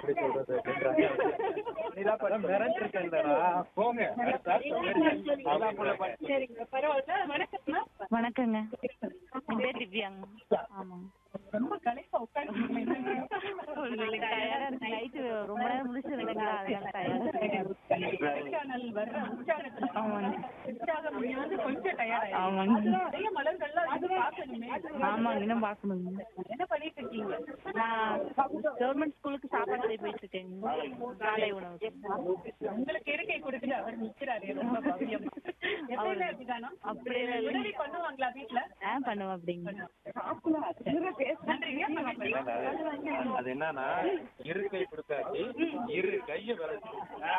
எப்படி சொல்றது அப்படின்றாங்க நீதான் படம் மிரட்டிருக்கேன்டா போங்க சரிங்க பரவாயில்ல வணக்கம்மா வணக்கங்க என் பேர் திவ்யாங்க ஆமாங்க ரொம்ப களைப்பா உட்காந்து டயர்டா இருக்கு நைட்டு ரொம்ப நேரம் முடிச்சிருந்தீங்களா அதனால டயர்டா இருக்கு கொடைக்கானல் வர்ற உற்சாகத்துல ஆமாங்க. உற்சாகம் வந்து கொஞ்சம் டயர்ட் ஆமாங்க. நிறைய மலர்கள்லாம் அது பார்க்கணுமே ஆமாங்க இன்னும் பார்க்கணுங்க என்ன பண்ணிட்டு இருக்கீங்க நான் கவர்மெண்ட் ஸ்கூலுக்கு சாப்பாடு செய்ய போயிட்டு இருக்கேங்க காலை உணவு உங்களுக்கு இருக்கை கொடுக்குது அவர் நிக்கிறாரு ரொம்ப பவ்யமா எப்பயுமே அப்படிதானா அப்படியே உதவி பண்ணுவாங்களா வீட்டுல ஆ பண்ணுவோம் அப்படிங்க நன்றிங்க அது என்னன்னா இருக்கை கொடுத்தாச்சு இரு கைய விரட்டு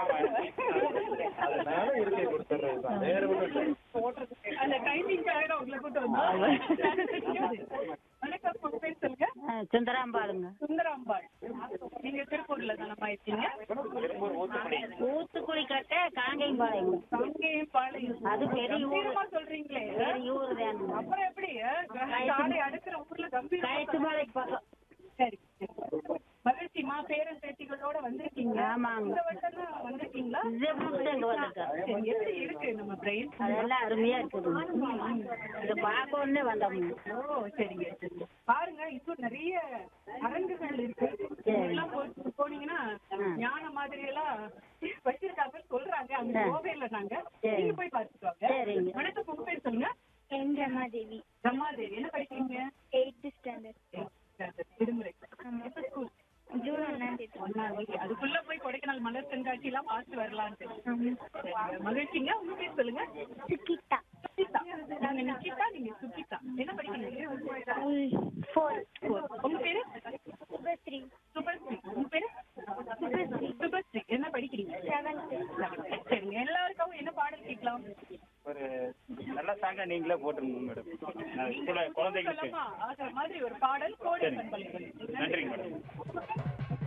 அதனால இருக்கை கொடுத்துறது தான் வேற ஒண்ணும் இல்லை. அந்த டைமிங்காக உங்களை கூட்டு வந்தோம் வணக்கம் உங்க பேர் சொல்லுங்க சுந்தராம்பாளுங்க சுந்தராம்பாள் நீங்க திருப்பூர்ல தானம்மா இருக்கீங்க ஊத்துக்குழி கட்ட காங்கேயம்பாளையம் அங்கேயும் பாளையம் அது பெரிய ஊரு. கம்பீரமா சொல்றீங்களே பெரிய ஊர் தானுங்க அப்புறம் எப்படி காலை அடுக்கிற ஊர்ல கம்பீரமா கயத்துப்பாளையம் பக்கம் சரி சரி. மகிழ்ச்சிமா பேரன் பேத்திகளோட வந்திருக்கீங்க ஆமாங்க. இந்த வருஷம் தான் வந்திருக்கீங்களா இதே புதுசு எங்க வந்திருக்கேன் சரி, எப்படி இருக்கு நம்ம பிரெயின் அதெல்லாம் அருமையா இருக்குது இதை பார்க்கணுன்னே வந்தோம் ஓ சரிங்க சரிங்க பாருங்க இன்னும் நிறைய அரங்குகள் இருக்கு இதெல்லாம் போ- போனீங்கன்னா ஞான மாதிரி எல்லாம் வச்சிருக்காங்க சொல்றாங்க அங்க கோவையில நாங்க சரி. நீங்க போய் பார்த்துட்டு வாங்க சரிங்க. வணக்கம் உங்க பேர் சொல்லுங்க என் ரமாதேவி ரமாதேவி என்ன படிக்கிறீங்க எயித்து ஸ்டாண்டர்ட் விடுமுறை எப்ப ஸ்கூல் ஜூன் ஒன்றாம் தேதி ஒண்ணாம் தேதி. அதுக்குள்ள போய் கொடைக்கானல் மலர் கண்காட்சி எல்லாம் பார்த்து வரலான்ட்டு சரிங்க. மகிழ்ச்சிங்க உங்க பேர் சொல்லுங்க சுகிதா சுகிதா நாங்க நிக்கிதா நீங்க சுகிதா என்ன படிக்கிறீங்க ஃபோர் உங்க பேரு சுபஸ்ரீ சுபஸ்ரீ உங்க பேரு சுபஸ்ரீ சுபஸ்ரீ என்ன படிக்கிறீங்க செவன்த் சரிங்க எல்லாருக்கும் என்ன பாடல் கேட்கலாம் ஒரு நல்ல சாங்கா நீங்களே போட்டுருங்க மேடம் நான் ஸ்கூல்ல குழந்தைகளுக்கு சொல்லமா? ஆகிற மாதிரி ஒரு பாடல் கோடை பண்பலை நன்றிங்க மேடம்